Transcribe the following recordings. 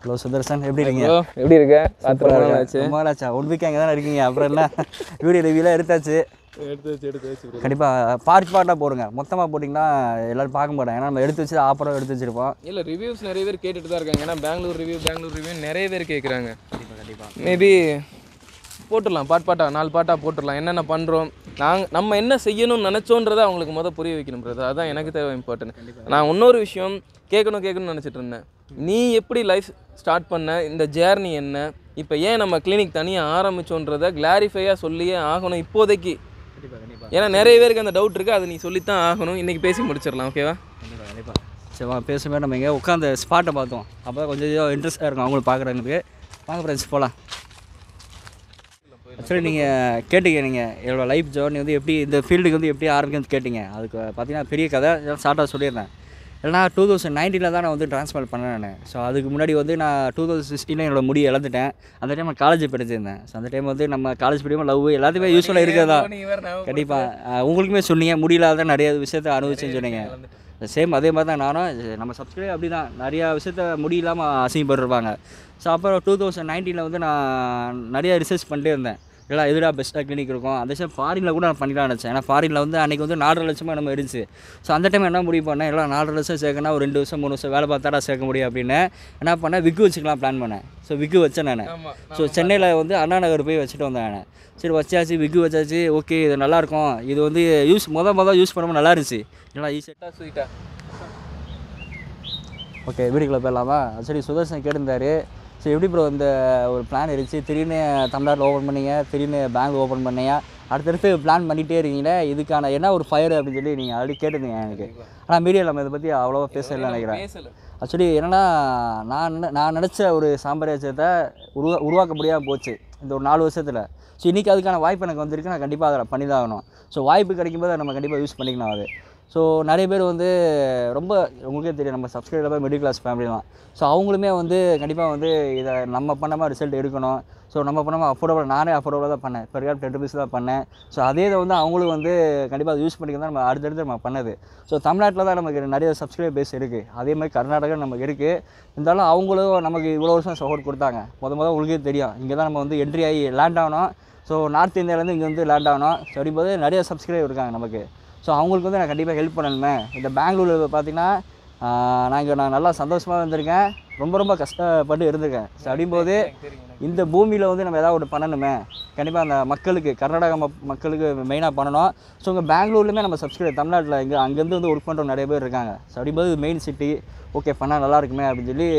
Hello Sudarshan எப்படி இருக்கீங்க bro எப்படி இருக்க பார்த்து ரொம்ப நாள் சூப்பரா ஆச்சு இருக்கு. ரொம்ப நாளாச்சா ஒன் வீக் அங்கே தானே இருக்கீங்க அப்புறம் என்ன வீடியோ ரிவ்யூலாம் எடுத்தாச்சு எடுத்து வச்சு எடுத்து வச்சு கண்டிப்பாக பார்ட் பார்ட்டாக போடுங்க மொத்தமாக போட்டிங்கன்னா எல்லாரும் பார்க்க மாட்டாங்க ஏன்னா நம்ம எடுத்து வச்சு ஆப்பரம் எடுத்து வச்சிருப்போம் இல்லை ரிவ்யூஸ் நிறைய பேர் கேட்டுட்டு தான் இருக்காங்க ஏன்னா பெங்களூர் ரிவ்யூ பெங்களூர் ரிவ்யூ நிறைய பேர் கேட்குறாங்க கண்டிப்பாக கண்டிப்பாக மேபி போட்டுடலாம் பாட் பாட்டா நாலு பாட்டாக போட்டுடலாம் என்னென்ன பண்ணுறோம் நாங்கள் நம்ம என்ன செய்யணும்னு நினச்சோன்றதை அவங்களுக்கு மொதல் புரிய வைக்கணும் பிரதர் அதான் எனக்கு தேவை இம்பார்ட்டன்ட் நான் இன்னொரு விஷயம் கேட்கணும் கேட்கணும்னு நினச்சிட்டு இருந்தேன் நீ எப்படி லைஃப் ஸ்டார்ட் பண்ண இந்த ஜேர்னி என்ன இப்போ ஏன் நம்ம கிளினிக் தனியாக ஆரம்பிச்சோன்றதை கிளாரிஃபையாக சொல்லியே ஆகணும் இப்போதைக்கு கண்டிப்பாக கண்டிப்பாக ஏன்னா நிறைய பேருக்கு அந்த டவுட் இருக்குது அதை நீ சொல்லித்தான் ஆகணும் இன்றைக்கி பேசி முடிச்சிடலாம் ஓகேவா கண்டிப்பாக கண்டிப்பாக சரி வாங்க பேசும்போது நம்ம இங்கே உட்காந்து ஸ்பாட்டை பார்த்தோம் அப்போ கொஞ்சம் இன்ட்ரெஸ்ட்டாக இருக்கும் அவங்களும் பார்க்குறவங்களுக்கு வாங்க ஃப்ரெண்ட்ஸ் போகலாம் ஆக்சுவலி நீங்கள் கேட்டீங்க நீங்கள் என்னோட லைஃப் ஜேர்னி வந்து எப்படி இந்த ஃபீல்டுக்கு வந்து எப்படி ஆரம்பிக்குன்னு கேட்டீங்க அதுக்கு பார்த்தீங்கன்னா பெரிய கதை ஷார்ட்டாக சொல்லிடுறேன் இல்லைனா டூ தௌசண்ட் நைன்டீனில் தான் நான் வந்து ட்ரான்ஸ்ஃபர் பண்ணேன் நான் ஸோ அதுக்கு முன்னாடி வந்து நான் டூ தௌசண்ட் சிக்ஸ்டீனில் என்னோட முடி இழந்துட்டேன் அந்த டைம் நான் காலேஜ் படிச்சிருந்தேன் ஸோ அந்த டைம் வந்து நம்ம காலேஜ் படிக்கும் லவ் எல்லாத்தையுமே யூஸ்ஃபுல்லாக இருக்கிறதா கண்டிப்பாக உங்களுக்குமே சொன்னீங்க முடியலாத நிறைய விஷயத்த அனுபவிச்சேன்னு சொன்னீங்க சேம் அதே மாதிரி தான் நானும் இது நம்ம சப்ஸ்கிரைப் அப்படி தான் நிறையா விஷயத்த முடியில்லாமல் அசிங்கப்பட்டுருப்பாங்க ஸோ அப்புறம் டூ தௌசண்ட் நைன்டீனில் வந்து நான் நிறைய ரிசர்ச் பண்ணிட்டே இருந்தேன் எல்லாம் எதுடா பெஸ்ட்டாக கிளினிக் இருக்கும் அந்த விஷயம் ஃபாரினில் கூட நான் பண்ணிடலாம் நினச்சேன் ஏன்னா ஃபாரினில் வந்து அன்றைக்கி வந்து நாலரை லட்சமாக நம்ம இருந்துச்சு ஸோ அந்த டைம் என்ன முடிவு பண்ணேன் எல்லாம் நாலரை லட்சம் சேர்க்கணும் ஒரு ரெண்டு வருஷம் மூணு வருஷம் வேலை பார்த்தாடா சேர்க்க முடியும் அப்படின்னு என்ன பண்ணேன் விக்கு வச்சுக்கலாம் பிளான் பண்ணேன் ஸோ விக்கு வச்சேன் நான் ஆமாம் ஸோ சென்னையில் வந்து அண்ணா நகர் போய் வச்சுட்டு வந்தேன் நான் சரி வச்சாச்சு விக்கு வச்சாச்சு ஓகே இது நல்லாயிருக்கும் இது வந்து யூஸ் மொதல் மொதல் யூஸ் பண்ணும்போது நல்லா இருந்துச்சு இல்லை ஈஸியாக ஸ்வீட்டா ஓகே வீடுக்குள்ளே போயிடலாமா சரி சுதர்சன் கேட்டிருந்தாரு சரி எப்படி ப்ரோ இந்த ஒரு பிளான் இருந்துச்சு திடீர்னு தமிழ்நாட்டில் ஓப்பன் பண்ணீங்க திடீர்னு பேங்க் ஓப்பன் பண்ணீங்க அடுத்தடுத்து பிளான் பண்ணிகிட்டே இருக்கீங்களே இதுக்கான என்ன ஒரு ஃபயர் அப்படின்னு சொல்லி நீங்கள் ஆல்ரெடி கேட்டிருந்தீங்க எனக்கு ஆனால் மீடியா நம்ம இதை பற்றி அவ்வளோவா பேசல நினைக்கிறேன் பேசல ஆக்சுவலி என்னன்னா நான் நினை- நான் நினச்ச ஒரு சாம்ராஜ்யத்தை உருவா உருவாக்க முடியாமல் போச்சு இந்த ஒரு நாலு வருஷத்தில் ஸோ இன்றைக்கி அதுக்கான வாய்ப்பு எனக்கு வந்திருக்கு நான் கண்டிப்பாக அதை பண்ணி தான் ஆகணும் ஸோ வாய்ப்பு கிடைக்கும்போது அதை நம்ம கண்டிப்பாக யூஸ் பண்ணிக்கணும் அது ஸோ நிறைய பேர் வந்து ரொம்ப உங்களுக்கே தெரியும் நம்ம சப்ஸ்கிரைபர் மிடில் கிளாஸ் ஃபேமிலி தான் ஸோ அவங்களுமே வந்து கண்டிப்பாக வந்து இதை நம்ம பண்ணாமல் ரிசல்ட் எடுக்கணும் ஸோ நம்ம பண்ணாமல் அஃபோர்டபுள் நானே அஃபோர்டபுளாக தான் பண்ணேன் பெர் கேப் டென் ருபீஸ் தான் பண்ணேன் ஸோ அதே இதை வந்து அவங்களும் வந்து கண்டிப்பாக அதை யூஸ் பண்ணிக்க தான் நம்ம அடுத்தடுத்து நம்ம பண்ணது ஸோ தமிழ்நாட்டில் தான் நமக்கு நிறைய சப்ஸ்கிரைப் பேஸ் இருக்குது அதே மாதிரி கர்நாடகா நமக்கு இருக்குது இருந்தாலும் அவங்களும் நமக்கு இவ்வளோ வருஷம் சப்போர்ட் கொடுத்தாங்க முத முத உங்களுக்கே தெரியும் இங்கே தான் நம்ம வந்து என்ட்ரி ஆகி லேண்ட் ஆகணும் ஸோ நார்த் இந்தியாவிலேருந்து இங்கே வந்து லேண்ட் ஆகணும் ஸோ அப்படிங்கும்போது நிறைய சப்ஸ்கிரைப் இருக்காங்க நமக்கு ஸோ அவங்களுக்கு வந்து நான் கண்டிப்பாக ஹெல்ப் பண்ணணுமே இந்த பெங்களூரில் பார்த்தீங்கன்னா ஆஹ், நான் இங்கே நான் நல்லா சந்தோஷமாக இருந்திருக்கேன் ரொம்ப ரொம்ப கஷ்டப்பட்டு இருந்திருக்கேன் ஸோ அப்படிங்கும்போது இந்த பூமியில் வந்து நம்ம ஏதாவது ஒன்று பண்ணணுமே கண்டிப்பாக அந்த மக்களுக்கு கர்நாடகா மக் மக்களுக்கு மெயினாக பண்ணணும் ஸோ இங்கே பெங்களூர்லேயுமே நம்ம சப்ஸ்கிரைப் தமிழ்நாட்டில் இங்கே அங்கேருந்து வந்து ஒர்க் பண்ணுறவங்க நிறைய பேர் இருக்காங்க ஸோ அப்படிங்கும்போது மெயின் சிட்டி ஓகே பண்ணால் நல்லா இருக்குமே அப்படின்னு சொல்லி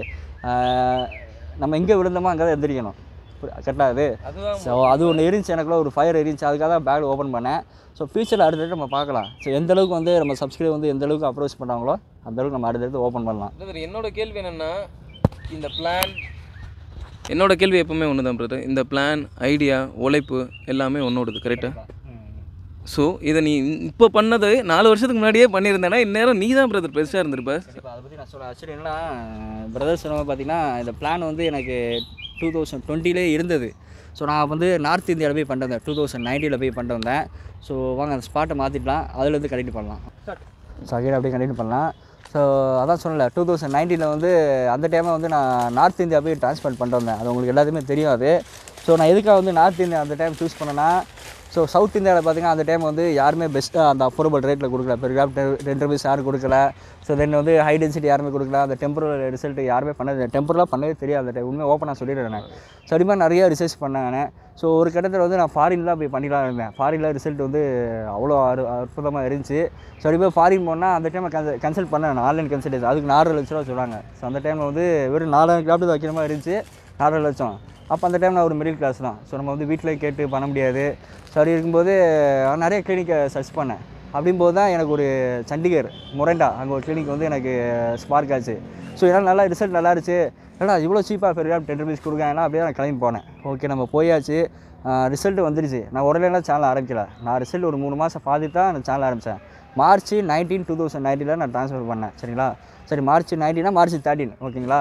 ஆஹ், நம்ம எங்கே விழுந்தோமோ அங்கே தான் எந்திரிக்கணும் கரெக்டாக அது அதுதான் ஸோ அது ஒன்று இருந்துச்சு எனக்குள்ள ஒரு ஃபயர் இருந்துச்சு அதுக்காக தான் பேக் ஓப்பன் பண்ணேன் ஸோ ஃபியூச்சரில் அடுத்தடுத்து நம்ம பார்க்கலாம் ஸோ எந்த அளவுக்கு வந்து நம்ம சப்ஸ்கிரைப் வந்து எந்த அளவுக்கு அப்ரோச் பண்ணுறாங்களோ அந்த அளவுக்கு நம்ம அடுத்தடுத்து ஓப்பன் பண்ணலாம் பிரதர் என்னோட கேள்வி என்னென்னா இந்த பிளான் என்னோட கேள்வி எப்பவுமே ஒன்று தான் பிரதர் இந்த பிளான் ஐடியா உழைப்பு எல்லாமே ஒன்றோடது கரெக்டாக ஸோ இதை நீ இப்போ பண்ணது நாலு வருஷத்துக்கு முன்னாடியே பண்ணியிருந்தேன்னா இந்நேரம் நீ தான் பிரதர் பெருசாக இருந்திருப்ப கண்டிப்பாக அதை பற்றி நான் சொல்ல ஆக்சுவலி என்னன்னா பிரதர் சொன்ன பார்த்தீங்கன்னா இந்த பிளான் வந்து எனக்கு டூ தௌசண்ட் டுவெண்ட்டிலே இருந்தது ஸோ நான் வந்து நார்த் இந்தியாவில் போய் பண்ணிட்டு வந்தேன் டூ தௌசண்ட் நைன்ட்டியில் போய் பண்ணிட்டு வந்தேன் ஸோ வாங்க அந்த ஸ்பாட்டை மாற்றிடலாம் அதுலேருந்து கண்டினியூ பண்ணலாம் ஸோ அகைன் அப்படியே கண்டினியூ பண்ணலாம் ஸோ அதான் சொன்னல டூ தௌசண்ட் நைன்டீனில் வந்து அந்த டைமில் வந்து நான் நார்த் இந்தியா போய் ட்ரான்ஸ்பர் பண்ணிட்டு வந்தேன் அது உங்களுக்கு எல்லாத்துக்குமே தெரியும் அது ஸோ நான் எதுக்காக வந்து நார்த் இந்தியா அந்த டைம் சூஸ் பண்ணேன்னா ஸோ சவுத் இந்தியாவில் பார்த்தீங்கன்னா அந்த டைம் வந்து யாருமே பெஸ்ட்டாக அந்த அஃபோர்டபுள் ரேட்டில் கொடுக்கல பெர் கிராம் டென் ருபீஸ் யாரும் கொடுக்கல ஸோ தென் வந்து ஹை டென்சிட்டி யாருமே கொடுக்கல அந்த டெம்பரல் ரிசல்ட் யாருமே பண்ணது டெம்பரலாக பண்ணவே தெரியாது அந்த டைம் உண்மையாக ஓப்பனாக சொல்லிடுறேன் நான் ஸோ அது மாதிரி நிறைய ரிசர்ச் பண்ணேன் நான் ஸோ ஒரு கட்டத்தில் வந்து நான் ஃபாரின் தான் போய் பண்ணிடலாம் இருந்தேன் ஃபாரினில் ரிசல்ட் வந்து அவ்வளோ அறு அற்புதமாக இருந்துச்சு ஸோ அப்படி போய் ஃபாரின் போனால் அந்த டைமில் கன்சல் கன்சல்ட் பண்ணேன் ஆன்லைன் கன்சல்டேஷன் அதுக்கு நாலரை லட்ச ரூபா சொன்னாங்க ஸோ அந்த டைமில் வந்து வெறும் நாலாயிரம் கிராஃப்ட் வைக்கிற மாதிரி இருந்துச்சு நாலரை லட்சம் அப்போ அந்த டைம் நான் ஒரு மிடில் கிளாஸ் தான் ஸோ நம்ம வந்து வீட்டில் கேட்டு பண்ண முடியாது ஸோ அப்படி இருக்கும்போது நான் நிறைய கிளினிக்கை சர்ச் பண்ணேன் அப்படிங்கும்போது தான் எனக்கு ஒரு சண்டிகர் மொரண்டா அங்கே ஒரு கிளினிக் வந்து எனக்கு ஸ்பார்க் ஆச்சு ஸோ இதெல்லாம் நல்லா ரிசல்ட் நல்லா இருந்துச்சு ஏன்னா இவ்வளோ சீப்பாக பெரிய டென் ருபீஸ் கொடுக்காங்கன்னா அப்படியே நான் கிளம்பி போனேன் ஓகே நம்ம போயாச்சு ரிசல்ட் வந்துருச்சு நான் உடனேலாம் சேனல் ஆரம்பிக்கல நான் ரிசல்ட் ஒரு மூணு மாதம் பார்த்துட்டு தான் நான் சேனல் ஆரம்பித்தேன் மார்ச் நைன்டீன் டூ தௌசண்ட் நைன்டீனில் நான் ட்ரான்ஸ்ஃபர் பண்ணேன் சரிங்களா சரி மார்ச் நைன்டீனா மார்ச் தேர்ட்டின் ஓகேங்களா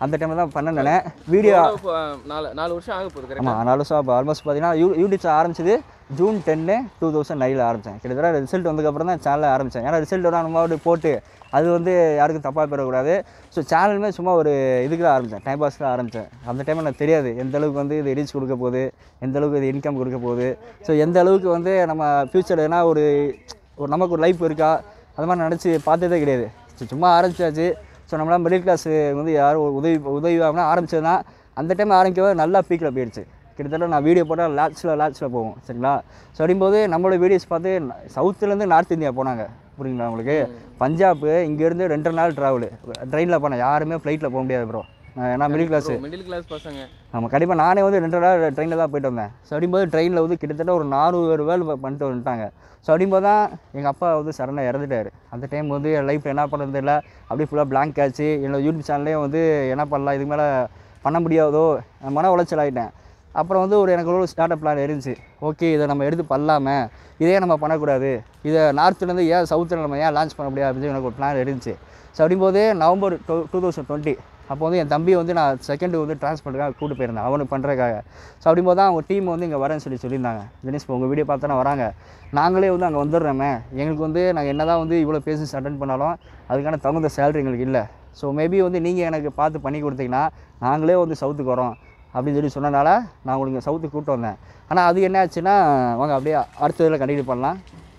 அந்த டைமில் தான் பண்ணேன் வீடியோ இப்போ நாலு நாலு வருஷம் ஆக போகுது கரெக்டாக ஆமாம் நாலு வருஷம் அப்போ ஆல்மோஸ்ட் பார்த்தீங்கன்னா யூ யூடியூப்ஸ் ஆரம்பிச்சது ஜூன் டென்னு டூ தௌசண்ட் நைனில் ஆரம்பித்தேன் கிட்டத்தட்ட ரிசல்ட் வந்ததுக்கப்புறம் தான் சேனலை ஆரம்பித்தேன் ஏன்னா ரிசல்ட் வர நம்ம போட்டு அது வந்து யாருக்கும் தப்பாக பெறக்கூடாது ஸோ சேனலுமே சும்மா ஒரு இதுக்கு தான் ஆரம்பித்தேன் டைம் பாஸ்க்கு ஆரம்பித்தேன் அந்த டைமில் எனக்கு தெரியாது எந்த அளவுக்கு வந்து இது ரீச் கொடுக்க போகுது எந்த அளவுக்கு இது இன்கம் கொடுக்க போகுது ஸோ எந்த அளவுக்கு வந்து நம்ம ஃப்யூச்சர் எதனா ஒரு ஒரு நமக்கு ஒரு லைஃப் இருக்கா அது மாதிரி நினச்சி பார்த்ததே கிடையாது ஸோ சும்மா ஆரம்பிச்சாச்சு ஸோ நம்மளாம் மிடில் கிளாஸ் வந்து யாரும் ஒரு உதவி உதவி வாங்கினா ஆரம்பிச்சது தான் அந்த டைம் ஆரம்பிக்கவே நல்லா பீக்கில் போயிடுச்சு கிட்டத்தட்ட நான் வீடியோ போட்டால் லேட்ஸில் லேட்ஸில் போவோம் சரிங்களா ஸோ அப்படிங்கும்போது நம்மளோட வீடியோஸ் பார்த்து சவுத்துலேருந்து நார்த் இந்தியா போனாங்க புரியுங்களா உங்களுக்கு பஞ்சாப் இங்கேருந்து ரெண்டு நாள் ட்ராவலு ட்ரெயினில் போனேன் யாருமே ஃப்ளைட்டில் போக முடியாது ப்ரோ ஏன்னா மிடில் கிளாஸ் மிடில் கிளாஸ் பசங்க ஆமாம் கண்டிப்பாக நானே வந்து ரெண்டு நாள் ட்ரெயினில் தான் போயிட்டு வந்தேன் ஸோ அப்படிங்கும்போது ட்ரெயினில் வந்து கிட்டத்தட்ட ஒரு நானூறு வேல் பண்ணிட்டு வந்துட்டாங்க ஸோ அப்படிங்கும்போது தான் எங்கள் அப்பா வந்து சடனாக இறந்துட்டார் அந்த டைம் வந்து என் லைஃப்பில் என்ன பண்ணுறது தெரியல அப்படியே ஃபுல்லாக blank ஆச்சு என்னோட யூடியூப் சேனல்லே வந்து என்ன பண்ணலாம் இதுக்கு மேலே பண்ண முடியாதோ நான் மன உளைச்சல் ஆகிட்டேன் அப்புறம் வந்து ஒரு எனக்கு ஒரு ஸ்டார்ட் பிளான் இருந்துச்சு ஓகே இதை நம்ம எடுத்து பண்ணலாமே இதே நம்ம பண்ணக்கூடாது இதை நார்த்துலேருந்து ஏன் சவுத்தில் நம்ம ஏன் லான்ச் பண்ண முடியாது அப்படின்னு சொல்லி எனக்கு ஒரு பிளான் இருந்துச்சு ஸோ அப்படிங்கும்போது November two two thousand twenty அப்போ வந்து என் தம்பியை வந்து நான் செகண்டு வந்து ட்ரான்ஸ்போர்ட்டுக்காக கூட்டு போயிருந்தேன் அவனுக்கு பண்ணுறதுக்காக ஸோ அப்படிங்கும்போது தான் அவங்க டீம் வந்து இங்கே வரேன்னு சொல்லி சொல்லியிருந்தாங்க தினேஷ் உங்கள் வீடியோ பார்த்தா வராங்க நாங்களே வந்து அங்கே வந்துடுறோமே எங்களுக்கு வந்து நாங்கள் என்ன தான் வந்து இவ்வளோ பேசஸ் அட்டன் பண்ணாலும் அதுக்கான தகுந்த சேலரி எங்களுக்கு இல்லை ஸோ மேபி வந்து நீங்கள் எனக்கு பார்த்து பண்ணி கொடுத்தீங்கன்னா நாங்களே வந்து சவுத்துக்கு வரோம் அப்படின்னு சொல்லி சொன்னனால நான் உங்களுக்கு சவுத்துக்கு கூப்பிட்டு வந்தேன் ஆனால் அது என்ன ஆச்சுன்னா வாங்க அப்படியே அடுத்த இதில் கண்டினியூ பண்ணலாம்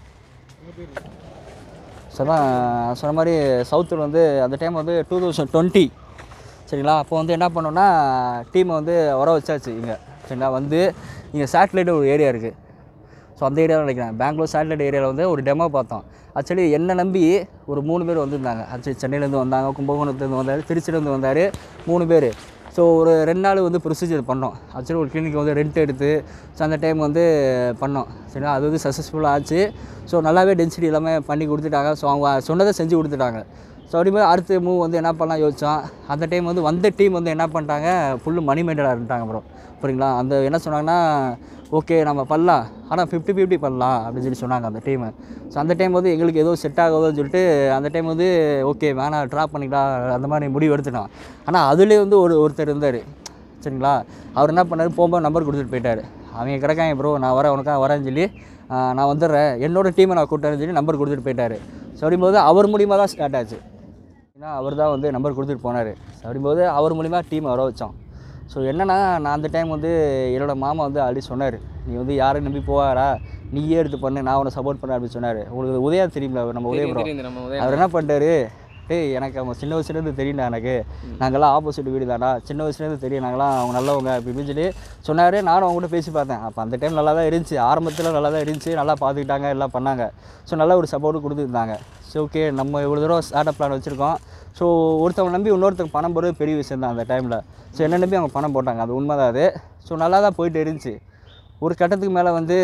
ஸோ தான் சொன்ன மாதிரி சவுத்தில் வந்து அந்த டைம் வந்து டூ தௌசண்ட் டுவெண்ட்டி சரிங்களா அப்போ வந்து என்ன பண்ணோன்னா டீமை வந்து வர வச்சாச்சு இங்கே சரிங்களா வந்து இங்கே சேட்டலைட் ஒரு ஏரியா இருக்குது ஸோ அந்த ஏரியாவில் நினைக்கிறேன் பெங்களூர் சேட்டலைட் ஏரியாவில் வந்து ஒரு டெமோ பார்த்தோம் ஆக்சுவலி என்னை நம்பி ஒரு மூணு பேர் வந்திருந்தாங்க ஆக்சுவலி சென்னையிலேருந்து வந்தாங்க கும்பகோணத்துலேருந்து வந்தார் திருச்சியிலேருந்து வந்தார் மூணு பேர் ஸோ ஒரு ரெண்டு நாள் வந்து ப்ரொசீஜர் பண்ணோம் ஆக்சுவலி ஒரு கிளினிக் வந்து ரெண்ட் எடுத்து ஸோ அந்த டைம் வந்து பண்ணோம் சரிங்களா அது வந்து சக்ஸஸ்ஃபுல்லாக ஆச்சு ஸோ நல்லாவே டென்சிட்டி எல்லாமே பண்ணி கொடுத்துட்டாங்க ஸோ அவங்க சொன்னதை செஞ்சு கொடுத்துட்டாங்க ஸோ அப்படிங்கும்போது அடுத்த மூவ் வந்து என்ன பண்ணலாம் யோசிச்சோம் அந்த டைம் வந்து வந்த டீம் வந்து என்ன பண்ணிட்டாங்க ஃபுல்லு மணி மைண்டடாக இருந்துட்டாங்க ப்ரோ புரியுங்களா அந்த என்ன சொன்னாங்கன்னா ஓகே நம்ம பண்ணலாம் ஆனால் ஃபிஃப்டி ஃபிஃப்டி பண்ணலாம் அப்படின்னு சொல்லி சொன்னாங்க அந்த டீமு ஸோ அந்த டைம் வந்து எங்களுக்கு ஏதோ செட் ஆகாதோன்னு சொல்லிட்டு அந்த டைம் வந்து ஓகே வேணாம் ட்ராப் பண்ணிக்கலாம் அந்த மாதிரி முடிவு எடுத்துட்டோம் ஆனால் அதுலேயே வந்து ஒரு ஒருத்தர் இருந்தார் சரிங்களா அவர் என்ன பண்ணார் போகும்போது நம்பர் கொடுத்துட்டு போயிட்டார் அவங்க கிடக்காங்க ப்ரோ நான் வரேன் உனக்காக வரேன்னு சொல்லி ஆ, நான் வந்துடுறேன் என்னோட டீமை நான் கூப்பிட்டேன்னு சொல்லி நம்பர் கொடுத்துட்டு போயிட்டார் ஸோ அப்படிங்கும்போது அவர் மூலியமாக தான் ஸ்டார்ட் ஆச்சு ஏன்னா அவர் தான் வந்து நம்பர் கொடுத்துட்டு போனார் அப்படிங்கும்போது அவர் மூலிமா டீம் வர வச்சோம் ஸோ என்னன்னா நான் அந்த டைம் வந்து என்னோட மாமா வந்து ஆல்ரெடி சொன்னார் நீ வந்து யாரையும் நம்பி போவாரா நீயே எடுத்து பண்ணு நான் உன்னை சப்போர்ட் பண்ணேன் அப்படின்னு சொன்னார் உங்களுக்கு உதயா தெரியுங்களா நம்ம உதய தெரியும் ப்ரோ தெரியும் நம்ம உதயம் அவர் என்ன பண்ணிட்டாரு டேய் எனக்கு அவன் சின்ன வயசுலேருந்து தெரியும்டா எனக்கு நாங்கள்லாம் ஆப்போசிட் வீடு தான்டா சின்ன வயசுலேருந்து தெரியும் நாங்களாம் அவங்க நல்லவங்க அப்படி இப்படின்னு சொல்லி சொன்னார் நானும் அவங்க கூட பேசி பார்த்தேன் அப்போ அந்த டைம் நல்லா தான் இருந்துச்சு ஆரம்பத்தில் நல்லா தான் இருந்துச்சு நல்லா பார்த்துக்கிட்டாங்க எல்லாம் பண்ணாங்க ஸோ நல்ல ஒரு சப்போர்ட்டும் கொடுத்துருந்தாங்க ஸோ ஓகே நம்ம இவ்வளோ தூரம் ஸ்டார்ட் அப் பிளான் வச்சுருக்கோம் ஸோ ஒருத்தவங்க நம்பி இன்னொருத்தவங்க பணம் போடுறது பெரிய விஷயம் தான் அந்த டைமில் ஸோ என்ன நம்பி அவங்க பணம் போட்டாங்க அது உண்மை தான் அது ஸோ நல்லா தான் போயிட்டு இருந்துச்சு ஒரு கட்டத்துக்கு மேலே வந்து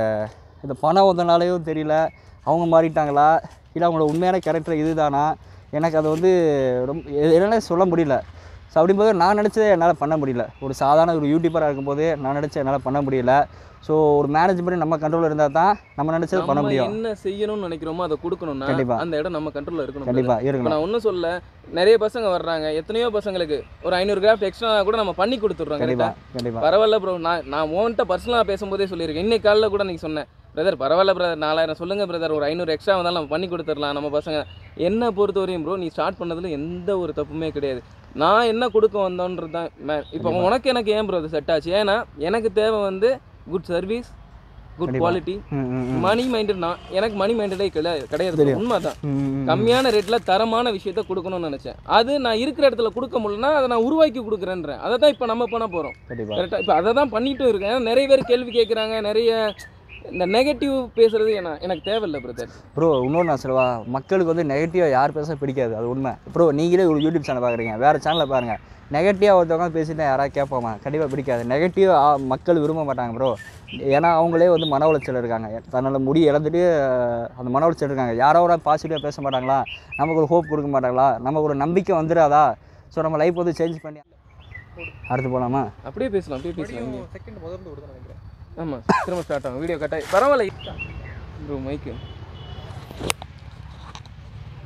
இந்த பணம் வந்தனாலேயும் தெரியல அவங்க மாறிட்டாங்களா இல்லை அவங்களோட உண்மையான கேரக்டர் இதுதானா எனக்கு அதை வந்து ரொம்ப எ- என்னால சொல்ல முடியல ஸோ அப்படிங்கும்போது நான் நினச்சதை என்னால் பண்ண முடியல ஒரு சாதாரண ஒரு யூடியூபராக இருக்கும்போது நான் நினச்ச என்னால் பண்ண முடியல ஸோ ஒரு மேனேஜ்மெண்ட் நம்ம கண்ட்ரோலில் இருந்தால் தான் நம்ம நினச்சதை பண்ண நம்ம முடியும் என்ன செய்யணும்னு நினைக்கிறோமோ அதை கொடுக்கணும்னா கண்டிப்பா. அந்த இடம் நம்ம கண்ட்ரோல்ல இருக்கணும் brother. கண்டிப்பாக இப்போ இருக்கணும் நான் ஒன்றும் சொல்ல நிறைய பசங்க வர்றாங்க எத்தனையோ பசங்களுக்கு ஒரு ஐநூறு கிராஃப்ட் எக்ஸ்ட்ரா கூட நம்ம பண்ணி கொடுத்துட்றோம் கரெக்டா கண்டிப்பாக கண்டிப்பாக பரவாயில்ல ப்ரோ நான் நான் உன்கிட்ட பர்சனலாக பேசும்போதே சொல்லியிருக்கேன் இன்னைக்கு காலைல கூட நீங்கள் சொன்னேன் பிரதர் பரவாயில்ல பிரதர் நாலாயிரம் சொல்லுங்கள் பிரதர் ஒரு ஐநூறு எக்ஸ்ட்ரா வந்தாலும் நம்ம பண்ணி கொடுத்துடலாம் நம்ம பசங்க என்னை பொறுத்தவரையும் ப்ரோ நீ ஸ்டார்ட் பண்ணதுல எந்த ஒரு தப்புமே கிடையாது நான் என்ன கொடுக்க வந்தோன்றது தான் இப்போ கண்டிப்பா. உனக்கு எனக்கு ஏன் ப்ரோ அது செட் ஆச்சு ஏன்னா எனக்கு தேவை வந்து குட் சர்வீஸ் குட் கண்டிப்பா. குவாலிட்டி ம் ம் ம். மணி மைண்டட் நான் எனக்கு மணி மைண்டடே கிடையாது கிடையாது தெரியும். உண்மைதான் ம், ம், ம். கம்மியான ரேட்ல தரமான விஷயத்த கொடுக்கணும்னு நினைச்சேன் அது நான் இருக்கிற இடத்துல கொடுக்க முடியலன்னா அதை நான் உருவாக்கி கொடுக்குறேன்றேன் அதை தான் இப்போ நம்ம பண்ண போகிறோம் கண்டிப்பாக கரெக்டாக இப்போ அதை தான் பண்ணிட்டும் இருக்கேன் ஏன்னா நிறைய பேர் கேள்வி கேட்குறாங்க நிறைய இந்த நெகட்டிவ் பேசுறது என்ன எனக்கு தேவையில்லை பிரதர் ப்ரோ இன்னொன்று நான் சொல்லவா மக்களுக்கு வந்து நெகட்டிவாக யார் பேச பிடிக்காது அது உண்மை ப்ரோ நீங்களே ஒரு யூடியூப் சேனல் பார்க்குறீங்க வேறு சேனலில் பாருங்கள் நெகட்டிவாக ஒருத்தவங்க பேசிட்டு யாராவது கேட்போமா கண்டிப்பாக பிடிக்காது நெகட்டிவ் மக்கள் விரும்ப மாட்டாங்க ப்ரோ ஏன்னா அவங்களே வந்து மன உளைச்சல் இருக்காங்க தன்னோட முடி இழந்துட்டு அஹ், அந்த மன உளைச்சல் இருக்காங்க யாரோ ஒரு பாசிட்டிவாக பேச மாட்டாங்களா நமக்கு ஒரு ஹோப் கொடுக்க மாட்டாங்களா நமக்கு ஒரு நம்பிக்கை வந்துடாதா ஸோ நம்ம லைஃப் வந்து சேஞ்ச் பண்ணி அடுத்து போகலாமா அப்படியே பேசலாம் அப்படியே பேசலாம் இங்கே செகண்ட் முதல்ல கொடுக்க நினைக்கிறேன் ஆமாம் திரும்ப ஸ்டார்ட் ஆகும் வீடியோ கட்டாய் பரவாயில்ல ப்ரோ மைக்கு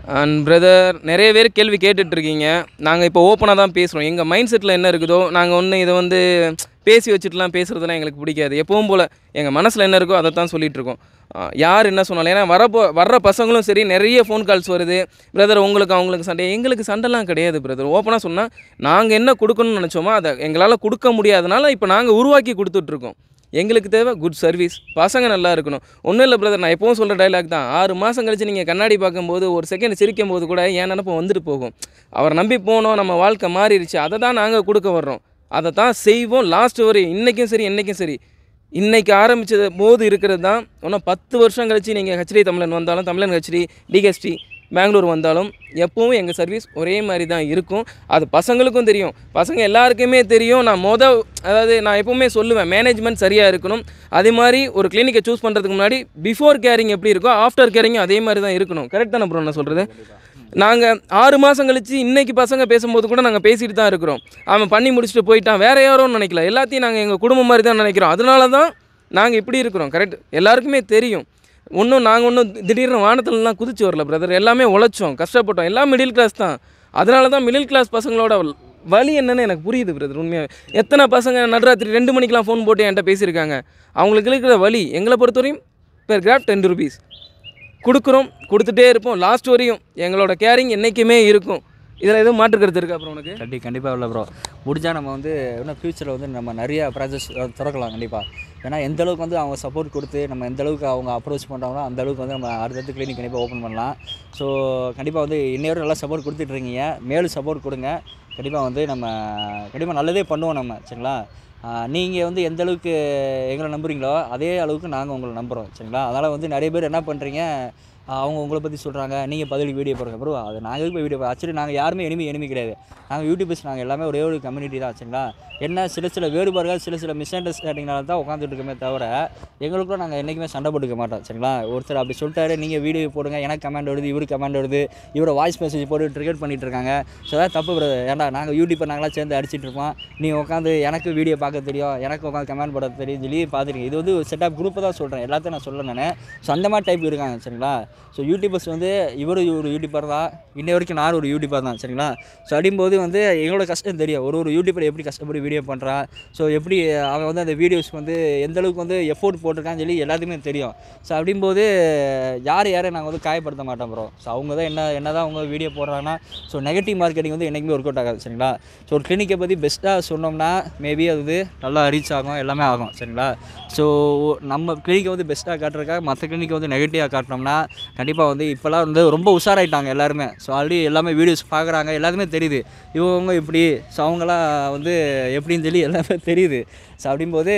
அண்ட் பிரதர் நிறைய பேர் கேள்வி கேட்டுட்டு இருக்கீங்க நாங்கள் இப்போ ஓப்பனாக தான் பேசுகிறோம் எங்கள் மைண்ட் செட்டில் என்ன இருக்குதோ நாங்கள் ஒன்று இதை வந்து பேசி வச்சுட்டுலாம் பேசுகிறதுலாம் எங்களுக்கு பிடிக்காது எப்பவும் போல் எங்கள் மனசில் என்ன இருக்கோ அதை தான் சொல்லிட்டு இருக்கோம் ஆஹ் யார் என்ன சொன்னாலும் ஏன்னா வரப்போ வர்ற பசங்களும் சரி நிறைய ஃபோன் கால்ஸ் வருது பிரதர் உங்களுக்கு அவங்களுக்கு சண்டை எங்களுக்கு சண்டைலாம் கிடையாது பிரதர் ஓப்பனாக சொன்னால் நாங்கள் என்ன கொடுக்கணும்னு நினச்சோமோ அதை எங்களால் கொடுக்க முடியாதனால இப்போ நாங்கள் உருவாக்கி கொடுத்துட்ருக்கோம் எங்களுக்கு தேவை குட் சர்வீஸ் பசங்க நல்லா இருக்கணும் ஒன்றும் இல்லை பிரதர் நான் எப்பவும் சொல்கிற டைலாக் தான் ஆறு மாதம் கழிச்சு நீங்கள் கண்ணாடி பார்க்கும்போது ஒரு செகண்ட் சிரிக்கும் போது கூட என் நினப்பு வந்துட்டு போகும் அவரை நம்பி போனோம் நம்ம வாழ்க்கை மாறிடுச்சு அதை தான் நாங்கள் கொடுக்க வர்றோம் அதை தான் செய்வோம் லாஸ்ட் வரை இன்றைக்கும் சரி என்றைக்கும் சரி இன்னைக்கு ஆரம்பிச்சது போது இருக்கிறது தான் இன்னும் பத்து வருஷம் கழிச்சு நீங்கள் ஹெச்டி தமிழன் வந்தாலும் தமிழன் ஹெச்டி டிகெஸ்டி பெங்களூர் வந்தாலும் எப்பவும் எங்கள் சர்வீஸ் ஒரே மாதிரி தான் இருக்கும் அது பசங்களுக்கும் தெரியும் பசங்க எல்லாருக்குமே தெரியும் நான் மொத அதாவது நான் எப்பவுமே சொல்லுவேன் மேனேஜ்மெண்ட் சரியாக இருக்கணும் அதே மாதிரி ஒரு கிளினிக்கை சூஸ் பண்ணுறதுக்கு முன்னாடி பிஃபோர் கேரிங் எப்படி இருக்கோ ஆஃப்டர் கேரிங்கும் அதே மாதிரி தான் இருக்கணும் கரெக்ட் தானே ப்ரோ நான் சொல்கிறது நாங்கள் ஆறு மாதம் கழிச்சு இன்னைக்கு பசங்க பேசும்போது கூட நாங்கள் பேசிட்டு தான் இருக்கிறோம் அவன் பண்ணி முடிச்சுட்டு போயிட்டான் வேற யாரோன்னு நினைக்கல எல்லாத்தையும் நாங்கள் எங்கள் குடும்பம் மாதிரி தான் நினைக்கிறோம் அதனால தான் நாங்கள் இப்படி இருக்கிறோம் கரெக்ட் எல்லாருக்குமே தெரியும் ஒன்றும் நாங்கள் ஒன்றும் திடீர்னு வானத்துலலாம் குதிச்சு வரல பிரதர் எல்லாமே உழைச்சோம் கஷ்டப்பட்டோம் எல்லாம் மிடில் கிளாஸ் தான் அதனால தான் மிடில் கிளாஸ் பசங்களோட வழி என்னன்னு எனக்கு புரியுது பிரதர் உண்மையாக எத்தனை பசங்க நடுராத்திரி ரெண்டு மணிக்கெலாம் ஃபோன் போட்டு என்கிட்ட பேசியிருக்காங்க அவங்களுக்கு இருக்கிற வழி எங்களை பொறுத்தவரையும் பெர் கிராஃப் டென் ருபீஸ் கொடுக்குறோம் கொடுத்துட்டே இருப்போம் லாஸ்ட் வரையும் எங்களோட கேரிங் என்றைக்குமே இருக்கும் இதில் எதுவும் மாற்று கருத்து இருக்கா அப்புறம் உனக்கு கண்டி கண்டிப்பாக இல்லை ப்ரோ முடிஞ்சால் நம்ம வந்து இன்னும் ஃப்யூச்சரில் வந்து நம்ம நிறைய ப்ராஜெக்ட்ஸ் திறக்கலாம் கண்டிப்பாக ஏன்னா எந்த அளவுக்கு வந்து அவங்க சப்போர்ட் கொடுத்து நம்ம எந்த அளவுக்கு அவங்க அப்ரோச் பண்ணுறாங்களோ அந்த அளவுக்கு வந்து நம்ம அடுத்தடுத்து கிளினிக் கண்டிப்பாக ஓப்பன் பண்ணலாம் ஸோ கண்டிப்பாக வந்து இன்னையோட நல்லா சப்போர்ட் கொடுத்துட்ருக்கீங்க மேலும் சப்போர்ட் கொடுங்க கண்டிப்பாக வந்து நம்ம கண்டிப்பாக நல்லதே பண்ணுவோம் நம்ம சரிங்களா நீங்கள் வந்து எந்த அளவுக்கு எங்களை நம்புறீங்களோ அதே அளவுக்கு நாங்கள் உங்களை நம்புகிறோம் சரிங்களா அதனால் வந்து நிறைய பேர் என்ன பண்ணுறீங்க அவங்க உங்களை பற்றி சொல்கிறாங்க நீங்கள் பதிலுக்கு வீடியோ போடுங்க ப்ரோ அது நாங்கள் போய் வீடியோ ஆக்சுவலி நாங்கள் யாருமே எனிமி எனிமி கிடையாது நாங்கள் யூடியூபர்ஸ் நாங்கள் எல்லாமே ஒரே ஒரு கம்யூனிட்டி தான் சரிங்களா என்ன சில சில வேறுபாடுகள் சில சில மிஸ் அண்டர்ஸ்டாண்டிங்னால தான் உட்காந்துட்டு இருக்கமே தவிர எங்களுக்குள்ள நாங்கள் என்றைக்குமே சண்டை போட்டுக்க மாட்டோம் சரிங்களா ஒருத்தர் அப்படி சொல்லிட்டாரு நீங்கள் வீடியோ போடுங்க எனக்கு கமெண்ட் வருது இவருக்கு கமெண்ட் வருது இவரை வாய்ஸ் மெசேஜ் போட்டு ட்ரிகர் பண்ணிட்டு இருக்காங்க ஸோ அதான் தப்பு brother. ஏன்டா நாங்கள் யூடியூப்பை நாங்களாம் சேர்ந்து அடிச்சிட்டு இருப்போம் நீ உட்காந்து எனக்கு வீடியோ பார்க்க தெரியும் எனக்கு உட்காந்து கமெண்ட் போட தெரியும் சொல்லி பார்த்துருக்கீங்க இது வந்து ஒரு செட் ஆஃப் குரூப்பை தான் சொல்கிறேன் எல்லாத்தையும் நான் சொல்ல நான் ஸோ அந்த மாதிரி டைப் இருக்காங்க சரிங்களா ஸோ யூடியூபர்ஸ் வந்து இவர் ஒரு யூடியூபர் தான் இன்னை வரைக்கும் நான் ஒரு யூடியூபர் தான் சரிங்களா ஸோ அப்படிங்கும்போது வந்து எங்களோட கஷ்டம் தெரியும் ஒரு ஒரு யூடியூபர் எப்படி கஷ்டப்பட்டு வீடியோ பண்ணுறான் ஸோ எப்படி அவன் வந்து அந்த வீடியோஸ்க்கு வந்து எந்த அளவுக்கு வந்து எஃபோர்ட் போட்டிருக்கான்னு சொல்லி எல்லாத்துக்குமே தெரியும் ஸோ அப்படிங்கும்போது யார் யாரை நாங்கள் வந்து காயப்படுத்த மாட்டோம் ப்ரோ ஸோ அவங்க தான் என்ன என்ன தான் அவங்க வீடியோ போடுறாங்கன்னா ஸோ நெகட்டிவ் மார்க்கெட்டிங் வந்து என்றைக்குமே ஒர்க் அவுட் ஆகாது சரிங்களா ஸோ ஒரு கிளினிக்கை பற்றி பெஸ்ட்டாக சொன்னோம்னா மேபி அது வந்து நல்லா ரீச் ஆகும் எல்லாமே ஆகும் சரிங்களா ஸோ நம்ம கிளினிக்கை வந்து பெஸ்ட்டாக காட்டுறதுக்காக மற்ற கிளினிக்கை வந்து நெகட்டிவாக காட்டினோம்னா கண்டிப்பாக வந்து இப்போலாம் வந்து ரொம்ப உஷாராயிட்டாங்க எல்லாருமே ஸோ ஆல்ரெடி எல்லாமே வீடியோஸ் பார்க்குறாங்க எல்லாருமே தெரியுது இவங்க இப்படி ஸோ அவங்களாம் வந்து எப்படின்னு சொல்லி எல்லாமே தெரியுது ஸோ அப்படிங்கும்போது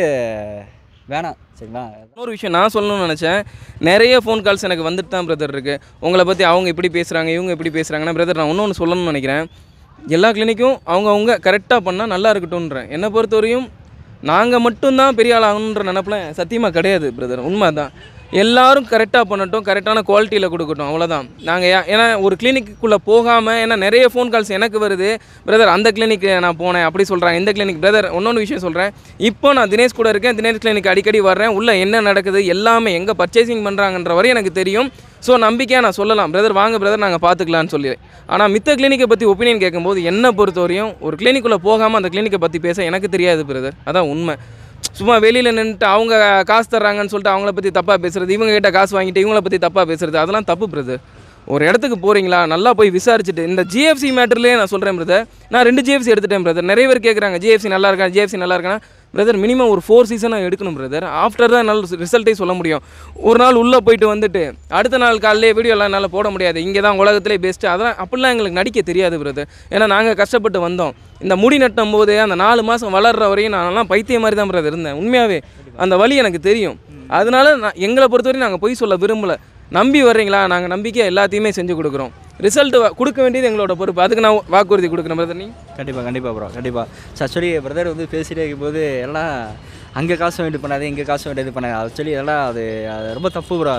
வேணாம் சரிங்களா இன்னொரு விஷயம் நான் சொல்லணும்னு நினச்சேன் நிறைய ஃபோன் கால்ஸ் எனக்கு வந்துட்டு தான் பிரதர் இருக்குது உங்களை பற்றி அவங்க இப்படி பேசுகிறாங்க இவங்க இப்படி பேசுகிறாங்கன்னா பிரதர் நான் இன்னொன்று சொல்லணும்னு நினைக்கிறேன் எல்லா கிளினிக்கும் அவங்கவுங்க கரெக்டாக பண்ணால் நல்லா இருக்கட்டும்ன்றேன் என்னை பொறுத்தவரையும் நாங்கள் மட்டும்தான் பெரிய ஆள் ஆகணுன்ற நினப்பில் சத்தியமாக கிடையாது பிரதர் உண்மை தான் எல்லாரும் கரெக்டாக பண்ணட்டும் கரெக்டான குவாலிட்டியில் கொடுக்கட்டும் அவ்வளோதான் நாங்கள் ஏன்னா ஒரு கிளினிக்குள்ளே போகாமல் ஏன்னா நிறைய ஃபோன் கால்ஸ் எனக்கு வருது பிரதர் அந்த கிளினிக் நான் போனேன் அப்படி சொல்கிறாங்க இந்த கிளினிக் பிரதர் இன்னொன்று விஷயம் சொல்கிறேன் இப்போ நான் தினேஷ் கூட இருக்கேன் தினேஷ் கிளினிக் அடிக்கடி வர்றேன் உள்ளே என்ன நடக்குது எல்லாமே எங்கே பர்ச்சேசிங் பண்ணுறாங்கன்ற வரை எனக்கு தெரியும் ஸோ நம்பிக்கையாக நான் சொல்லலாம் பிரதர் வாங்க பிரதர் நாங்கள் பார்த்துக்கலான்னு சொல்லி ஆனால் மித்த கிளினிக்கை பற்றி ஒப்பீனியன் கேட்கும்போது என்னை பொறுத்தவரையும் ஒரு கிளினிக்குள்ளே போகாமல் அந்த கிளினிக்கை பற்றி பேச எனக்கு தெரியாது பிரதர் அதான் உண்மை சும்மா வெளியில் நின்றுட்டு அவங்க காசு தர்றாங்கன்னு சொல்லிட்டு அவங்கள பற்றி தப்பாக பேசுறது இவங்க கிட்ட காசு வாங்கிட்டு இவங்கள பற்றி தப்பாக பேசுறது அதெல்லாம் தப்பு பிரதர் ஒரு இடத்துக்கு போகிறீங்களா நல்லா போய் விசாரிச்சுட்டு இந்த ஜிஎஃப்சி மேட்டர்லேயே நான் சொல்கிறேன் பிரதர் நான் ரெண்டு ஜிஎஃப்சி எடுத்துட்டேன் பிரதர் நிறைய பேர் கேட்குறாங்க ஜிஎஃப்சி நல்லா இருக்கா ஜிஎஃப்சி நல்லா இருக்கானா பிரதர் மினிமம் ஒரு ஃபோர் சீசனாக எடுக்கணும் பிரதர் ஆஃப்டர் தான் நல்ல ரிசல்ட்டே சொல்ல முடியும் ஒரு நாள் உள்ளே போயிட்டு வந்துட்டு அடுத்த நாள் காலையிலே வீடியோலாம் என்னால் போட முடியாது இங்கே தான் உலகத்திலே பெஸ்ட்டு அதெல்லாம் அப்படிலாம் எங்களுக்கு நடிக்க தெரியாது பிரதர் ஏன்னா நாங்கள் கஷ்டப்பட்டு வந்தோம் இந்த முடி நட்டும் போது அந்த நாலு மாதம் வளர்ற வரையும் நான்லாம் பைத்திய மாதிரி தான் பிரதர் இருந்தேன் உண்மையாகவே அந்த வழி எனக்கு தெரியும் அதனால நான் எங்களை பொறுத்தவரையும் நாங்கள் பொய் சொல்ல விரும்பலை நம்பி வர்றீங்களா நாங்கள் நம்பிக்கையாக எல்லாத்தையுமே செஞ்சு கொடுக்குறோம் ரிசல்ட் கொடுக்க வேண்டியது எங்களோட பொறுப்பு அதுக்கு நான் வாக்குறுதி கொடுக்குறேன் பிரதர் நீ கண்டிப்பாக கண்டிப்பாக ப்ரோ கண்டிப்பாக ஆக்சுவலி பிரதர் வந்து பேசிட்டே இருக்கும்போது எல்லாம் அங்கே காசு வேண்டி பண்ணாது இங்கே காசு வேண்டியது பண்ணாது ஆக்சுவலி எல்லாம் அது அது ரொம்ப தப்பு ப்ரோ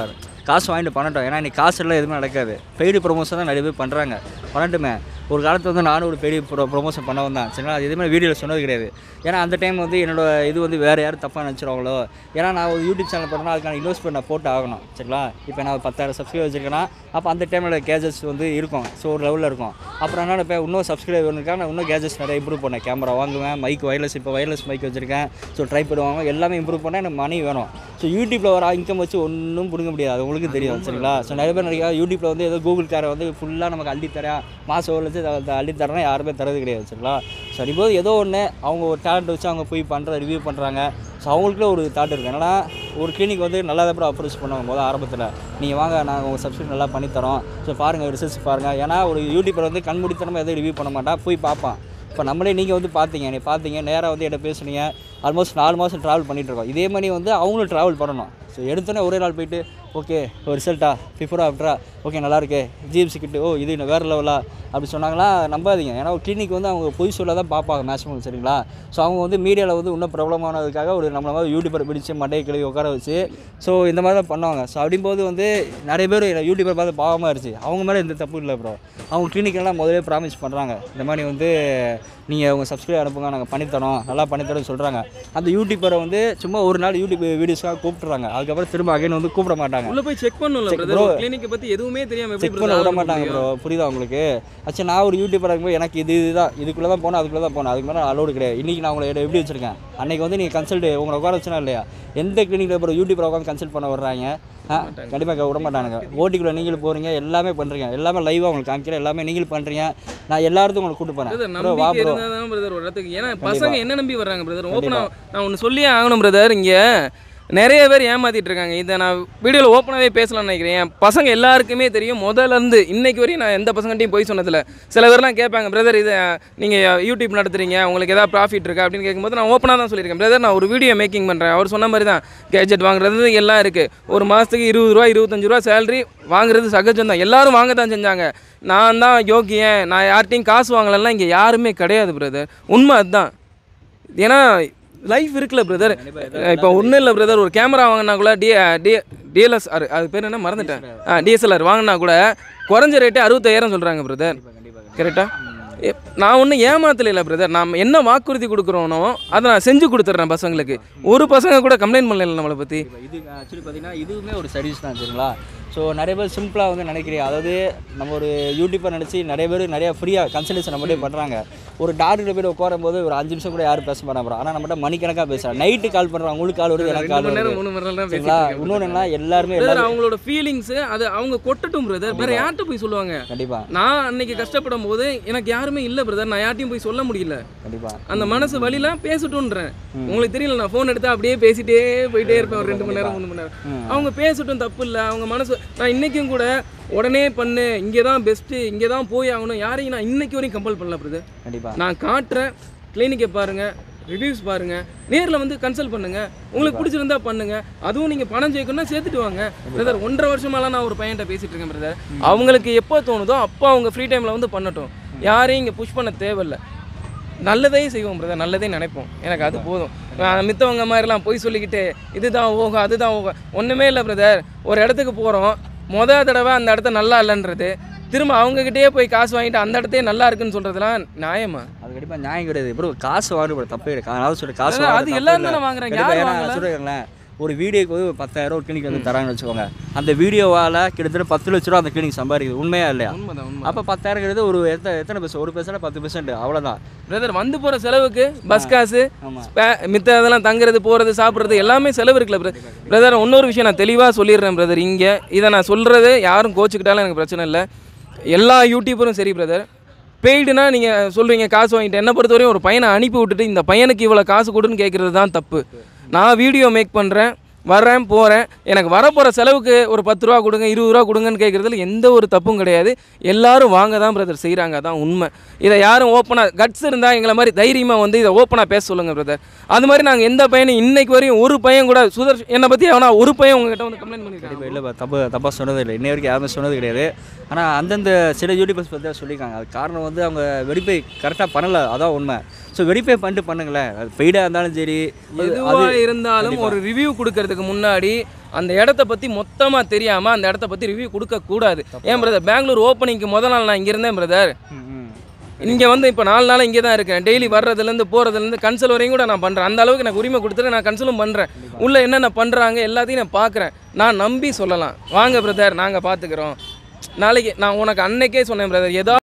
காசு வாங்கிட்டு பண்ணட்டும் ஏன்னா இன்னைக்கு காசு எல்லாம் எதுவுமே நடக்காது பெய்டு ப்ரொமோஷன் தான் நிறைய பேர் பண்ணுறாங்க பண்ணட்டுமே ஒரு காலத்தில் வந்து நானும் ஒரு பெரிய ப்ரோ ப்ரொமோஷன் பண்ண வந்தேன் சரிங்களா அது எதுவுமே வீடியோவில் சொன்னது கிடையாது ஏன்னா அந்த டைம் வந்து என்னோட இது வந்து வேறு யாரும் தப்பாக நினச்சிருவாங்களோ ஏன்னா நான் ஒரு யூடியூப் சேனல் பண்ணால் அதுக்கான இன்வெஸ்ட்மெண்ட் நான் போட்டு ஆகணும் சரிங்களா இப்போ நான் ஒரு பத்தாயிரம் சப்ஸ்கிரைப் வச்சிருக்கேன்னா அப்போ அந்த டைமில் கேஜெட்ஸ் வந்து இருக்கும் ஸோ ஒரு லெவலில் இருக்கும் அப்புறம் என்ன இப்போ இன்னும் சப்ஸ்கிரைப் இருக்கா நான் இன்னும் கேஜெட்ஸ் நிறைய இம்ப்ரூவ் பண்ணேன் கேமரா வாங்குவேன் மைக் ஒயர்லெஸ் இப்போ ஒயர்லெஸ் மைக் வச்சிருக்கேன் ஸோ ட்ரை பண்ணுவாங்க எல்லாமே இம்ப்ரூவ் பண்ணால் எனக்கு மணி வேணும் ஸோ யூடியூப்பில் வர இன்கம் வச்சு ஒன்றும் பிடுங்க முடியாது அது உங்களுக்கு தெரியும் சரிங்களா ஸோ நிறைய பேர் நிறைய யூடியூப்பில் வந்து ஏதோ கூகுள் காரை வந்து ஃபுல்லாக நமக்கு அள்ளி தரேன் மாதம் ஒரு லட்சம் அள்ளி தரேன்னா யாருமே தரது கிடையாது சரிங்களா ஸோ அப்படிம்போது ஏதோ ஒன்று அவங்க ஒரு டேலண்ட் வச்சு அவங்க போய் பண்ணுற ரிவ்யூ பண்ணுறாங்க ஸோ அவங்களுக்குள்ள ஒரு தாட் இருக்குது என்னன்னா ஒரு கிளினிக் வந்து நல்லா தான் அப்புறம் அப்ரோச் பண்ணுவாங்க முதல் ஆரம்பத்தில் நீங்கள் வாங்க நாங்கள் உங்கள் சப்ஸ்கிரிப்ஷன் நல்லா பண்ணி தரோம் ஸோ பாருங்கள் ரிசர்ச் பாருங்கள் ஏன்னா ஒரு யூடியூபர் வந்து கண்மூடித்தனமாக எதுவும் ரிவ்யூ பண்ண மாட்டா போய் பார்ப்பான் இப்போ நம்மளே நீங்கள் வந்து பார்த்தீங்க நீ பார்த்தீங்க நேராக வந்து என்கிட்ட பேசுனீங்க ஆல்மோஸ்ட் நாலு மாதம் ட்ராவல் பண்ணிட்டு இருக்கோம் இதே மாதிரி வந்து அவங்களும் ட்ராவல் பண்ணணும் ஸோ எடுத்தோன்னே ஒரே நாள் போயிட்டு ஓகே ஒரு ரிசல்ட்டா பிஃபோரா ஆஃப்டரா ஓகே நல்லா இருக்கே ஜிஎம்சி கிட்ட ஓ இது இன்னும் வேறு லெவலா அப்படி சொன்னாங்களா நம்பாதீங்க ஏன்னா ஒரு கிளினிக் வந்து அவங்க பொய் சொல்ல தான் பார்ப்பாங்க மேக்ஸிமம் சரிங்களா ஸோ அவங்க வந்து மீடியாவில் வந்து இன்னும் பிரபலமானதுக்காக ஒரு நம்மள மாதிரி யூடியூபர் பிடிச்சி மண்டையை கிளவி உட்கார வச்சு ஸோ இந்த மாதிரி தான் பண்ணுவாங்க ஸோ அப்படிம்போது வந்து நிறைய பேர் யூடியூபர் பார்த்து பாவமாக இருந்துச்சு அவங்க மேலே எந்த தப்பு இல்லை ப்ரோ அவங்க கிளினிக்கெல்லாம் முதலே ப்ராமிஸ் பண்ணுறாங்க இந்த மாதிரி வந்து நீங்கள் உங்கள் சப்ஸ்கிரைப் அனுப்புங்க நாங்கள் பண்ணித்தரோம் நல்லா பண்ணித்தரோம்னு சொல்கிறாங்க அந்த யூடியூபரை வந்து சும்மா ஒரு நாள் யூடியூப் வீடியோஸ்க்காக கூப்பிட்டுறாங்க அதுக்கப்புறம் திரும்ப அகைன் வந்து கூப்பிட மாட்டாங்க உள்ள போய் செக் பண்ணல Check பிரதர் bro. கிளினிக்கை பத்தி எதுவுமே தெரியாம எப்படி செக் பண்ண brother விட ஆரம்பிக்க மாட்டாங்க முடியும்? ப்ரோ புரியுதா உங்களுக்கு ஆச்சு நான் ஒரு யூடியூபராக இருக்கும்போது எனக்கு இது இதுதான் இதுக்குள்ளே தான் போகணும் அதுக்குள்ளே தான் போகணும் அதுக்கு மேலே அலோடு கிடையாது இன்றைக்கி நான் உங்களை எப்படி வச்சிருக்கேன் அன்னைக்கு வந்து நீங்கள் கன்சல்ட் உங்களை உட்கார வச்சுனா இல்லையா எந்த கிளினிக்கில் அப்புறம் யூடியூபர் உட்காந்து கன்சல்ட் பண்ண வர்றாங்க கண்டிப்பாக விட மாட்டானுங்க ஓட்டிக்குள்ளே நீங்களும் போகிறீங்க எல்லாமே பண்ணுறீங்க எல்லாமே லைவாக உங்களுக்கு காமிக்கிறேன் எல்லாமே நீங்களும் பண்ணுறீங்க நான் எல்லாத்தையும் உங்களுக்கு கூட்டு Brother, போகிறேன் ப்ரோ வா நம்பிக்கை ப்ரோ இருந்தா தான் பிரதர் ஒரு இடத்துக்கு ஏன்னா பசங்க என்ன நம்பி வர்றாங்க பிரதர் ஓப்பனா நான் ஒன்று சொல்லியே ஆகணும் பிரதர் இங்க நிறைய பேர் ஏமாத்திட்டு இருக்காங்க இதை நான் வீடியோவில் ஓப்பனாகவே பேசலாம்னு நினைக்கிறேன் என் பசங்க எல்லாருக்குமே தெரியும் முதல்ல இருந்து இன்னைக்கு வரையும் நான் எந்த பசங்கள்ட்டையும் போய் சொன்னதில்ல சில பேர்லாம் கேட்பாங்க பிரதர் இதை நீங்கள் யூடியூப் நடத்துறீங்க உங்களுக்கு ஏதாவது ப்ராஃபிட் இருக்கா அப்படின்னு கேட்கும்போது நான் ஓப்பனாக தான் சொல்லியிருக்கேன் பிரதர் நான் ஒரு வீடியோ மேக்கிங் பண்ணுறேன் அவர் சொன்ன மாதிரி தான் கேஜெட் வாங்குறது எல்லாம் இருக்குது ஒரு மாதத்துக்கு இருபது ரூபா இருபத்தஞ்சு ரூபா சேலரி வாங்குறது சகஜம் தான் எல்லாரும் வாங்க தான் செஞ்சாங்க நான் தான் யோக்கியன் நான் யார்கிட்டையும் காசு வாங்கலைன்னா இங்கே யாருமே கிடையாது பிரதர் உண்மை அதுதான் ஏன்னா லைஃப் இருக்குல்ல பிரதர் இப்போ ஒன்றும் இல்லை பிரதர் ஒரு கேமரா வாங்கினா கூட டி டி டிஎல்எஸ்ஆர் அது பேர் என்ன மறந்துட்டேன் ஆ டிஎஸ்எல்ஆர் வாங்கினா கூட குறைஞ்ச ரேட்டு அறுபத்தாயிரம் சொல்கிறாங்க பிரதர் கரெக்டாக நான் ஒன்றும் ஏமாத்தல இல்லை பிரதர் நாம் என்ன வாக்குறுதி கொடுக்குறோனோ அதை நான் செஞ்சு கொடுத்துட்றேன் பசங்களுக்கு ஒரு பசங்க கூட கம்ப்ளைண்ட் பண்ணல நம்மளை பற்றி இப்போ இது ஆக்சுவலி பார்த்தீங்கன்னா இதுவுமே ஒரு சர்வீஸ் தான் சரிங்களா ஸோ நிறைய பேர் சிம்பிளாக வந்து நினைக்கிறீங்க அதாவது நம்ம ஒரு யூடியூப்பர் நினச்சி நிறைய பேர் நிறைய ஃப்ரீயாக கன்சல்டேஷன் நம்மகிட்டே பண்ணுறாங்க ஒரு டாக்டர் போய் உட்காரும் போது ஒரு அஞ்சு நிமிஷம் கூட யாரும் பேச மாட்டாங்க ஆனால் நம்மகிட்ட மணிக்கணக்காக பேசுகிறாங்க நைட்டு கால் பண்ணுறாங்க உங்களுக்கு கால் வருது எனக்கு ரெண்டு கால் மணி நேரம் வருது மூணு மணி நேரம் தான் சரிங்களா பேசிட்டு இன்னொன்று என்ன எல்லாருமே பிரதர் எல்லாரும் அவங்களோட ஃபீலிங்ஸ் அது அவங்க கொட்டட்டும் பிரதர் வேற யார்கிட்ட போய் சொல்லுவாங்க கண்டிப்பாக நான் அன்னைக்கு கஷ்டப்படும் போது எனக்கு யாருமே இல்லை பிரதர் நான் யார்ட்டையும் போய் சொல்ல முடியல கண்டிப்பாக அந்த மனசு வழிலாம் பேசட்டும்ன்றேன் உங்களுக்கு தெரியல நான் ஃபோன் எடுத்தா அப்படியே பேசிட்டே போயிட்டே இருப்பேன் ஒரு ரெண்டு மணி நேரம் மூணு மணி நேரம் ம். அவங்க பேசட்டும் தப்பு இல்லை அவங்க மனசு நான் இன்னைக்கும் கூட உடனே பண்ணு இங்கே தான் பெஸ்ட்டு இங்கே தான் போய் ஆகணும் யாரையும் நான் இன்னைக்கு வரையும் கம்பல் பண்ணல பிரதர் கண்டிப்பாக நான் காட்டுறேன் கிளினிக்கை பாருங்க ரிவ்யூஸ் பாருங்க நேரில் வந்து கன்சல்ட் பண்ணுங்க உங்களுக்கு பிடிச்சிருந்தா பண்ணுங்க அதுவும் நீங்க பணம் ஜெயிக்கணும்னா சேர்த்துட்டு வாங்க பிரதர் ஒன்றரை வருஷமாலாம் நான் ஒரு பையன்கிட்ட பேசிட்டு இருக்கேன் பிரதர் அவங்களுக்கு எப்போ தோணுதோ அப்போ அவங்க ஃப்ரீ டைம்ல வந்து பண்ணட்டும் யாரையும் இங்கே புஷ் பண்ண தேவையில்ல நல்லதே செய்வோம் பிரதர் நல்லதே நினைப்போம் எனக்கு அது போதும் நான் மித்தவங்க மாதிரிலாம் போய் சொல்லிக்கிட்டு இதுதான் ஓகம் அதுதான் ஓகம் ஒன்றுமே இல்லை பிரதர் ஒரு இடத்துக்கு போகிறோம் மொதல் தடவை அந்த இடத்த நல்லா இல்லைன்றது திரும்ப அவங்ககிட்டயே போய் காசு வாங்கிட்டு அந்த இடத்தையே நல்லா இருக்குன்னு சொல்கிறதுலாம் நியாயமா அது கண்டிப்பாக நியாயம் கிடையாது ப்ரோ காசு வாங்க ப்ரோ தப்பே கிடையாது அதாவது சொல்ற காசு அதான் வாங்குறது அது தப்பு எல்லாரும் இல்ல. தானே வாங்குறாங்க கண்டிப்பா, யார் ஏன்னா வாங்கல சொல்றேன் ஒரு வீடியோக்கு வந்து ஒரு பத்தாயிரம் ஒரு கிளினிக் வந்து தராங்கன்னு வச்சுக்கோங்க அந்த வீடியோவால் கிட்டத்தட்ட பத்து லட்ச ரூபா அந்த கிளினிக் சம்பாதிக்குது உண்மையா இல்லையா உண்மைதான் உண்மை அப்போ பத்தாயிரங்கிறது ஒரு எத்தனை எத்தனை பெர்சன்ட் ஒரு பெர்சன்ட் பத்து பெர்சன்ட் அவ்வளோதான் பிரதர் வந்து போகிற செலவுக்கு பஸ் காசு ஆமாம் ஸ்பே- மித்த இதெல்லாம் தங்குறது போகிறது சாப்பிட்றது எல்லாமே செலவு இருக்குல்ல பிரதர் பிரதர் இன்னொரு விஷயம் நான் தெளிவாக சொல்லிடுறேன் பிரதர் இங்கே இதை நான் சொல்கிறது யாரும் கோச்சுக்கிட்டாலும் எனக்கு பிரச்சனை இல்லை எல்லா யூடியூபரும் சரி பிரதர் பெய்டுனா நீங்கள் சொல்கிறீங்க காசு வாங்கிட்டு என்ன பொறுத்தவரையும் ஒரு பையனை அனுப்பி விட்டுட்டு இந்த பையனுக்கு இவ்வளோ காசு கொடுன்னு கேட்குறது தான் தப்பு நான் வீடியோ மேக் பண்ணுறேன் வர்றேன் போகிறேன் எனக்கு வரப்போகிற செலவுக்கு ஒரு பத்து ரூபா கொடுங்க இருபது ரூபா கொடுங்கன்னு கேட்குறதுல எந்த ஒரு தப்பும் கிடையாது எல்லாரும் வாங்க தான் பிரதர் செய்கிறாங்க அதான் உண்மை இதை யாரும் ஓப்பனாக கட்ஸ் இருந்தால் எங்களை மாதிரி தைரியமாக வந்து இதை ஓப்பனாக பேச சொல்லுங்கள் பிரதர் அது மாதிரி நாங்கள் எந்த பையனும் இன்னைக்கு வரையும் ஒரு பையன் கூட சுதர்ஷ் என்னை பற்றி அவனா ஒரு பையன் உங்ககிட்ட வந்து கம்ப்ளைண்ட் பண்ணியிருக்காங்க கண்டிப்பாக இல்லை தப்பு தப்பாக சொன்னது இல்லை இன்னை வரைக்கும் யாருமே சொன்னது கிடையாது ஆனால் அந்தந்த சில யூடியூபர்ஸ் பற்றி தான் சொல்லியிருக்காங்க அது காரணம் வந்து அவங்க வெரிஃபை கரெக்டாக பண்ணலை அதான் உண்மை ஸோ வெரிஃபை பண்ணிட்டு பண்ணுங்களேன் அது பெய்டாக இருந்தாலும் சரி அது- எதுவாக இருந்தாலும் ஒரு ரிவ்யூ கொடுக்கறதுக்கு முன்னாடி அந்த இடத்த பற்றி மொத்தமாக தெரியாமல் அந்த இடத்த பற்றி ரிவ்யூ கொடுக்கக்கூடாது ஏன் பிரதர் பெங்களூர் ஓப்பனிங்க்கு முத நாள் நான் இங்கே இருந்தேன் பிரதர் இங்கே வந்து இப்போ நாலு நாள் இங்கே தான் இருக்கேன் டெய்லி வர்றதுலேருந்து போகிறதுலேருந்து கன்சல் வரையும் கூட நான் பண்ணுறேன் அந்த அளவுக்கு எனக்கு உரிமை கொடுத்துட்டு நான் கன்சலும் பண்ணுறேன் உள்ளே என்னென்ன பண்ணுறாங்க எல்லாத்தையும் நான் பார்க்குறேன் நான் நம்பி சொல்லலாம் வாங்க பிரதர் நாங்கள் பார்த்துக்குறோம் நாளைக்கு நான் உனக்கு அன்னைக்கே சொன்னேன் பிரதர் ஏதோ